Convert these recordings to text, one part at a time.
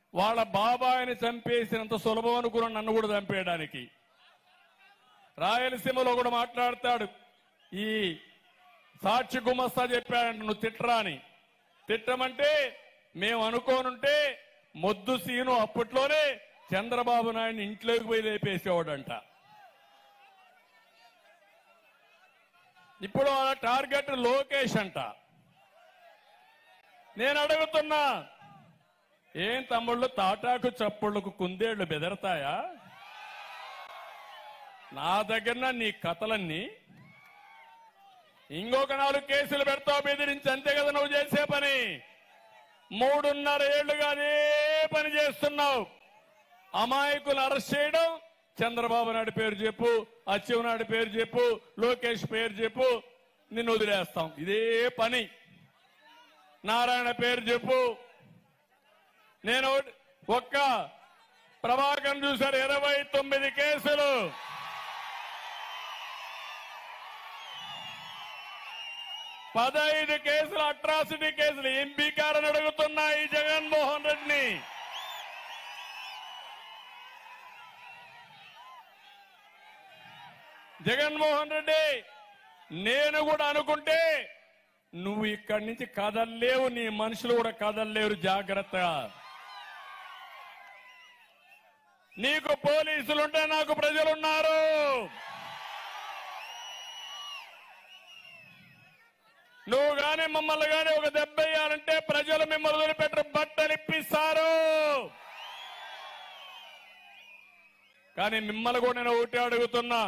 వాళ్ళ బాబాయిని చంపేసినంత సులభం అనుకున్న నన్ను కూడా చంపేయడానికి రాయలసీమలో కూడా మాట్లాడతాడు ఈ సాక్షి గుమస్తా చెప్పాడంట నువ్వు తిట్టరా అని తిట్టమంటే మేము అనుకోనుంటే మొద్దు సీను అప్పట్లోనే చంద్రబాబు నాయుడిని ఇంట్లోకి పోయి లేపేసేవాడంట ఇప్పుడు వాళ్ళ టార్గెట్ లోకేష్ అంట నేను అడుగుతున్నా ఏం తమ్ముళ్ళు తాటాకు చప్పుళ్ళకు కుందేళ్లు బెదరతాయా నా దగ్గర నీ కథలన్నీ ఇంకొక నాలుగు కేసులు పెడతావు బెదిరించి అంతే కదా నువ్వు చేసే పని మూడున్నర ఏళ్లుగా అదే పని చేస్తున్నావు అమాయకులు అరెస్ట్ చేయడం చంద్రబాబు నాయుడు పేరు చెప్పు అచ్చెన్నాయుడు పేరు చెప్పు లోకేష్ పేరు చెప్పు నిన్ను వదిలేస్తాం ఇదే పని నారాయణ పేరు చెప్పు నేను ఒక్క ప్రభాకర్ చూశారు ఇరవై తొమ్మిది కేసులు పదహైదు కేసులు అట్రాసిటీ కేసులు ఎంపీ గారని అడుగుతున్నాయి జగన్మోహన్ రెడ్డిని జగన్మోహన్ రెడ్డి నేను కూడా అనుకుంటే నువ్వు ఇక్కడి నుంచి కదల్లేవు నీ మనుషులు కూడా కదల్లేరు జాగ్రత్త నీకు పోలీసులుంటే నాకు ప్రజలున్నారు నువ్వు గాని మమ్మల్ని గాని ఒక దెబ్బ వేయాలంటే ప్రజలు మిమ్మల్ని వదిలిపెట్టరు బట్టలు ఇప్పిస్తారు కానీ మిమ్మల్ని కూడా నేను ఒకటి అడుగుతున్నా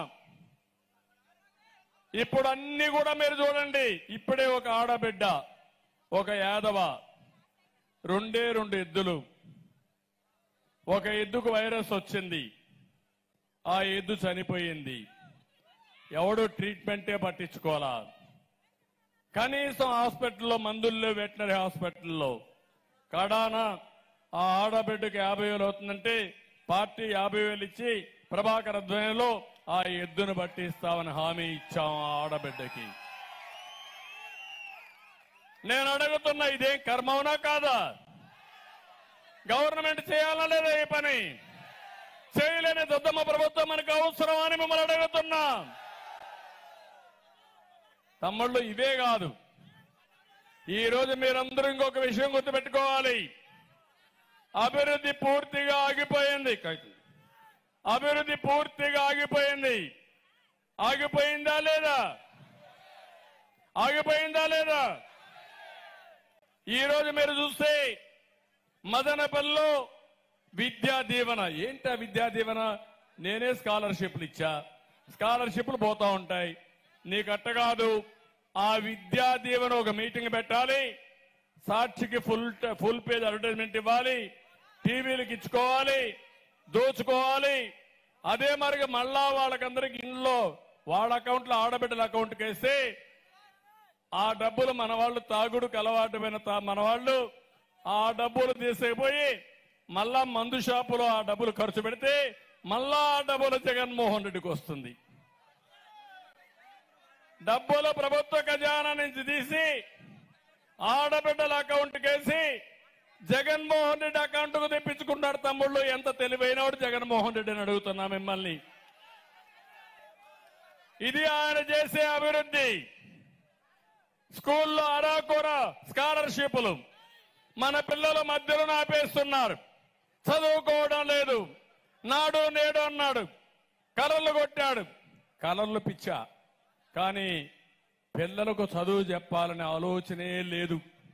ఇప్పుడు అన్ని కూడా మీరు చూడండి ఇప్పుడే ఒక ఆడబిడ్డ ఒక యాదవ రెండే రెండు ఎద్దులు ఒక ఎద్దుకు వైరస్ వచ్చింది ఆ ఎద్దు చనిపోయింది ఎవడు ట్రీట్మెంటే పట్టించుకోవాలా కనీసం హాస్పిటల్లో మందుల్లో వెటనరీ హాస్పిటల్లో కడాన ఆ ఆడబిడ్డకి యాభై వేలు అవుతుందంటే పార్టీ యాభై వేలు ఇచ్చి ప్రభాకర్ ఆధ్వర్యంలో ఆ ఎద్దును పట్టిస్తామని హామీ ఇచ్చాం ఆ ఆడబిడ్డకి నేను అడుగుతున్నా ఇదేం కర్మవునా కాదా గవర్నమెంట్ చేయాలా లేదా ఈ పని చేయలేని దద్దమ్మ ప్రభుత్వం మనకు అవసరం అని మిమ్మల్ని అడుగుతున్నా తమ్ముళ్ళు ఇవే కాదు ఈ రోజు మీరందరూ ఇంకొక విషయం గుర్తుపెట్టుకోవాలి అభివృద్ధి పూర్తిగా ఆగిపోయింది అభివృద్ధి పూర్తిగా ఆగిపోయింది ఆగిపోయిందా లేదా ఆగిపోయిందా లేదా ఈ రోజు మీరు చూస్తే మదనపల్లిలో విద్యా దీవెన ఏంటి ఆ విద్యా దీవెన నేనే స్కాలర్షిప్లు ఇచ్చా స్కాలర్షిప్లు పోతా ఉంటాయి నీకు అట్ట కాదు ఆ విద్యా దీవెన ఒక మీటింగ్ పెట్టాలి సాక్షికి ఫుల్ ఫుల్ పేజ్ అడ్వర్టైజ్మెంట్ ఇవ్వాలి టీవీలకు ఇచ్చుకోవాలి దోచుకోవాలి అదే మరిగా మళ్ళా వాళ్ళకందరికి ఇంట్లో వాళ్ళ అకౌంట్లో ఆడబిడ్డల అకౌంట్కి వేస్తే ఆ డబ్బులు మన వాళ్ళు తాగుడుకు అలవాటుమైన తా- మన వాళ్ళు ఆ డబ్బులు తీసుకుపోయి మళ్ళా మందు షాపులో ఆ డబ్బులు ఖర్చు పెడితే మళ్ళా ఆ డబ్బులు జగన్మోహన్ రెడ్డికి వస్తుంది డబ్బులు ప్రభుత్వ ఖజానా నుంచి తీసి ఆడబిడ్డల అకౌంట్ కేసి జగన్మోహన్ రెడ్డి అకౌంట్ కు తెప్పించుకున్నాడు తమ్ముళ్ళు ఎంత తెలివైనవాడు జగన్మోహన్ రెడ్డిని అడుగుతున్నా మిమ్మల్ని ఇది ఆయన చేసే అభివృద్ధి స్కూల్లో అరాకొర స్కాలర్షిప్లు మన పిల్లలు మధ్యలో ఆపేస్తున్నారు చదువుకోవడం లేదు నాడు నేడు అన్నాడు కలర్లు కొట్టాడు కలర్లు పిచ్చా కానీ పిల్లలకు చదువు చెప్పాలనే ఆలోచనే లేదు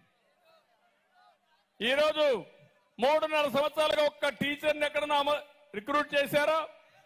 ఈరోజు మూడున్నర సంవత్సరాలుగా ఒక్క టీచర్ని ఎక్కడన్నా అమ- రిక్రూట్ చేశారా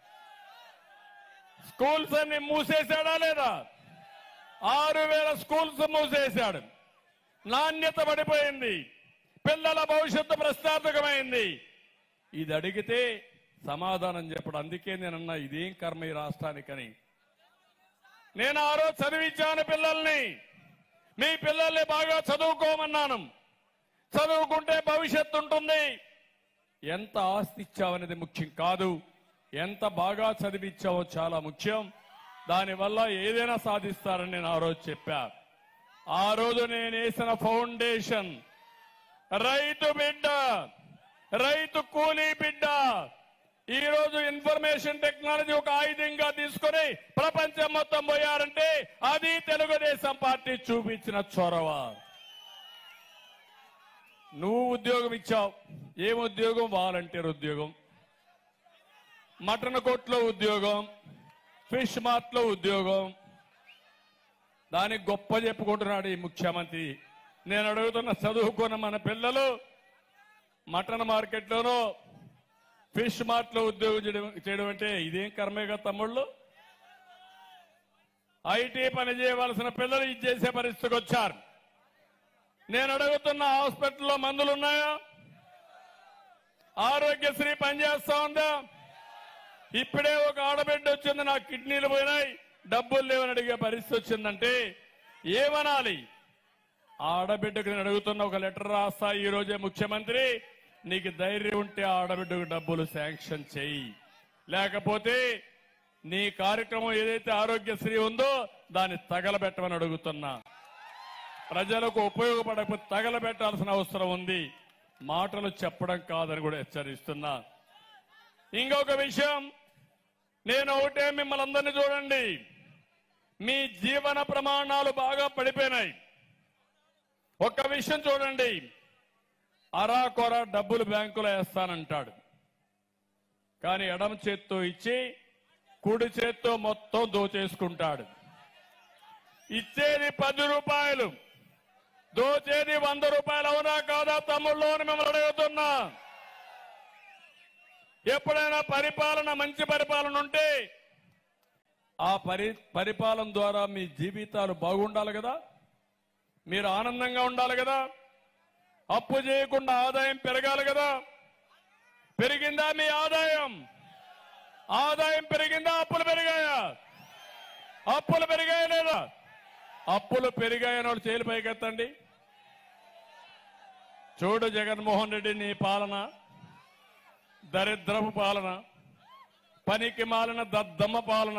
స్కూల్స్ అన్ని మూసేశాడా లేదా ఆరు వేల స్కూల్స్ మూసేశాడు నాణ్యత పడిపోయింది పిల్లల భవిష్యత్తు ప్రశ్నార్థకమైంది ఇది అడిగితే సమాధానం చెప్పడం అందుకే నేనన్నా ఇదేం కర్మ ఈ రాష్ట్రానికని నేను ఆ రోజు చదివించాను పిల్లల్ని మీ పిల్లల్ని బాగా చదువుకోమన్నాను చదువుకుంటే భవిష్యత్తు ఉంటుంది ఎంత ఆస్తి ఇచ్చావనేది ముఖ్యం కాదు ఎంత బాగా చదివించావో చాలా ముఖ్యం దానివల్ల ఏదైనా సాధిస్తారని నేను ఆ రోజు చెప్పా ఆ రోజు నేను వేసిన ఫౌండేషన్ రైతు బిడ్డ రైతు కూలీ బిడ్డ ఈ రోజు ఇన్ఫర్మేషన్ టెక్నాలజీ ఒక ఆయుధంగా తీసుకొని ప్రపంచం మొత్తం పోయారంటే అది తెలుగుదేశం పార్టీ చూపించిన చొరవ నువ్వు ఉద్యోగం ఇచ్చావు ఏం ఉద్యోగం వాలంటీర్ ఉద్యోగం మటన్ కొట్లో ఉద్యోగం ఫిష్ మార్ట్ లో ఉద్యోగం దానికి గొప్ప చెప్పుకుంటున్నాడు ఈ ముఖ్యమంత్రి నేను అడుగుతున్న చదువుకున్న మన పిల్లలు మటన్ మార్కెట్లోనో ఫిష్ మార్ట్ లో ఉద్యోగం చేయడం చేయడం అంటే ఇదేం కర్మే కదా తమ్ముళ్ళు ఐటీ పని చేయవలసిన పిల్లలు ఇది చేసే పరిస్థితికి వచ్చారు నేను అడుగుతున్న హాస్పిటల్లో మందులు ఉన్నాయా ఆరోగ్యశ్రీ పనిచేస్తా ఉందా ఇప్పుడే ఒక ఆడబిడ్డ వచ్చింది నా కిడ్నీలు పోయినాయి డబ్బులు లేవని అడిగే పరిస్థితి వచ్చిందంటే ఏమనాలి ఆ ఆడబిడ్డకు నేను అడుగుతున్న ఒక లెటర్ రాస్తా ఈ రోజే ముఖ్యమంత్రి నీకు ధైర్యం ఉంటే ఆ ఆడబిడ్డకు డబ్బులు శాంక్షన్ చేయి లేకపోతే నీ కార్యక్రమం ఏదైతే ఆరోగ్యశ్రీ ఉందో దాన్ని తగలబెట్టమని అడుగుతున్నా ప్రజలకు ఉపయోగపడకపోతే తగలబెట్టాల్సిన అవసరం ఉంది మాటలు చెప్పడం కాదని కూడా హెచ్చరిస్తున్నా ఇంకొక విషయం నేను ఒకటే మిమ్మల్ని అందరినీ చూడండి మీ జీవన ప్రమాణాలు బాగా పడిపోయినాయి ఒక్క విషయం చూడండి అరాకొర డబ్బులు బ్యాంకులో వేస్తానంటాడు కానీ ఎడమ చేత్తో ఇచ్చి కుడి చేత్తో మొత్తం దోచేసుకుంటాడు ఇచ్చేది పది రూపాయలు దోచేది వంద రూపాయలు అవునా కాదా తమ్ముళ్ళు అని మిమ్మల్ని అడుగుతున్నా ఎప్పుడైనా పరిపాలన మంచి పరిపాలన ఉంటే ఆ పరి పరిపాలన ద్వారా మీ జీవితాలు బాగుండాలి కదా మీరు ఆనందంగా ఉండాలి కదా అప్పు చేయకుండా ఆదాయం పెరగాలి కదా పెరిగిందా మీ ఆదాయం ఆదాయం పెరిగిందా అప్పులు పెరిగాయా అప్పులు పెరిగాయా లేదా అప్పులు పెరిగాయని వాళ్ళు చేయలు పైకెత్తండి చూడు జగన్మోహన్ రెడ్డి నీ పాలన దరిద్రపు పాలన పనికి మాలిన దద్దమ్మ పాలన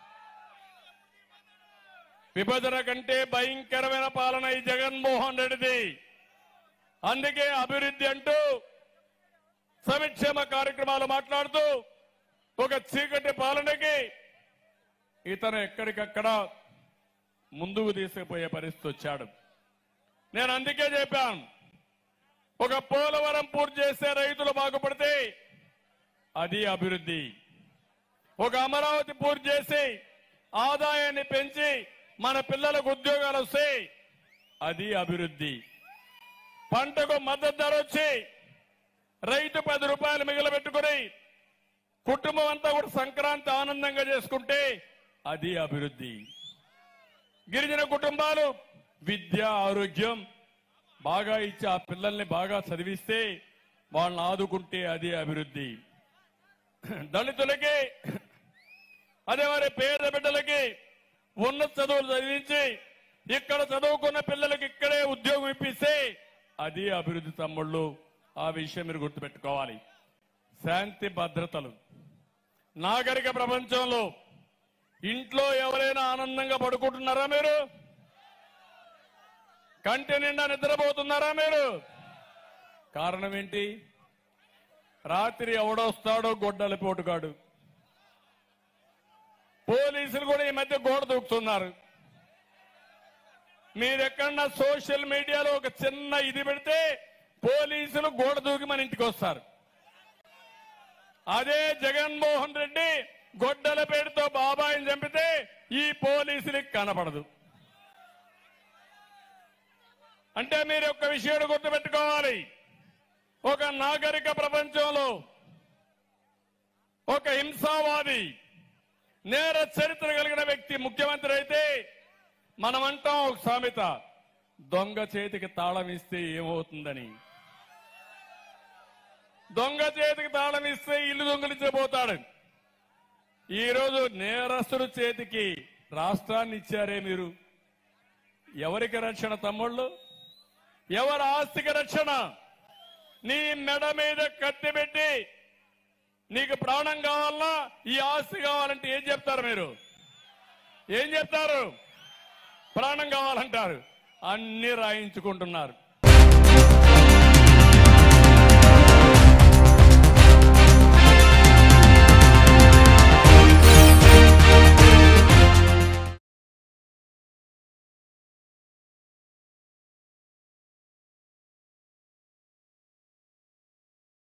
విభజన కంటే భయంకరమైన పాలన ఈ జగన్మోహన్ రెడ్డిది అందుకే అభివృద్ధి అంటూ సంక్షేమ కార్యక్రమాలు మాట్లాడుతూ ఒక చీకటి పాలనకి ఇతను ఎక్కడికక్కడ ముందుకు తీసుకుపోయే పరిస్థితి వచ్చాడు నేను అందుకే చెప్పాను ఒక పోలవరం పూర్తి చేస్తే రైతులు బాగుపడితే అది అభివృద్ధి ఒక అమరావతి పూర్తి చేసి ఆదాయాన్ని పెంచి మన పిల్లలకు ఉద్యోగాలు వస్తే అది అభివృద్ధి పంటకు మద్దతు ధర వచ్చి రైతు పది రూపాయలు మిగిలిపెట్టుకుని కుటుంబం అంతా కూడా సంక్రాంతి ఆనందంగా చేసుకుంటే అది అభివృద్ధి గిరిజన కుటుంబాలు విద్య ఆరోగ్యం బాగా ఇచ్చి ఆ పిల్లల్ని బాగా చదివిస్తే వాళ్ళని ఆదుకుంటే అది అభివృద్ధి దళితులకి అదే మరి పేద బిడ్డలకి ఉన్నత చదువులు చదివించి ఇక్కడ చదువుకున్న పిల్లలకి ఇక్కడే ఉద్యోగం ఇప్పిస్తే అది అభివృద్ధి తమ్ముళ్ళు ఆ విషయం మీరు గుర్తుపెట్టుకోవాలి శాంతి భద్రతలు నాగరిక ప్రపంచంలో ఇంట్లో ఎవరైనా ఆనందంగా పడుకుంటున్నారా మీరు కంటి నిండా నిద్రపోతున్నారా మీరు కారణం ఏంటి రాత్రి ఎవడొస్తాడో గొడ్డలి పోటుగాడు పోలీసులు కూడా ఈ మధ్య గోడ దూకుతున్నారు మీరెక్కడన్నా సోషల్ మీడియాలో ఒక చిన్న ఇది పెడితే పోలీసులు గోడ దూకి మన ఇంటికి వస్తారు అదే జగన్మోహన్ రెడ్డి గొడ్డల పేరుతో బాబాయిని చంపితే ఈ పోలీసులకు కనపడదు అంటే మీరు ఒక విషయాన్ని గుర్తుపెట్టుకోవాలి ఒక నాగరిక ప్రపంచంలో ఒక హింసావాది నేర చరిత్ర కలిగిన వ్యక్తి ముఖ్యమంత్రి అయితే మనమంటాం ఒక సామెత దొంగ చేతికి తాళం ఇస్తే ఏమవుతుందని దొంగ చేతికి తాళం ఇస్తే ఇల్లు దొంగలించబోతాడు ఈ రోజు నేరస్తుడు చేతికి రాష్ట్రాన్ని ఇచ్చారే మీరు ఎవరికి రక్షణ తమ్ముళ్ళు ఎవరి ఆస్తికి రక్షణ నీ మెడ మీద కత్తి పెట్టి నీకు ప్రాణం కావాలన్నా ఈ ఆస్తి కావాలంటే ఏం చెప్తారు మీరు ఏం చెప్తారు ప్రాణం కావాలంటారు అన్ని రాయించుకుంటున్నారు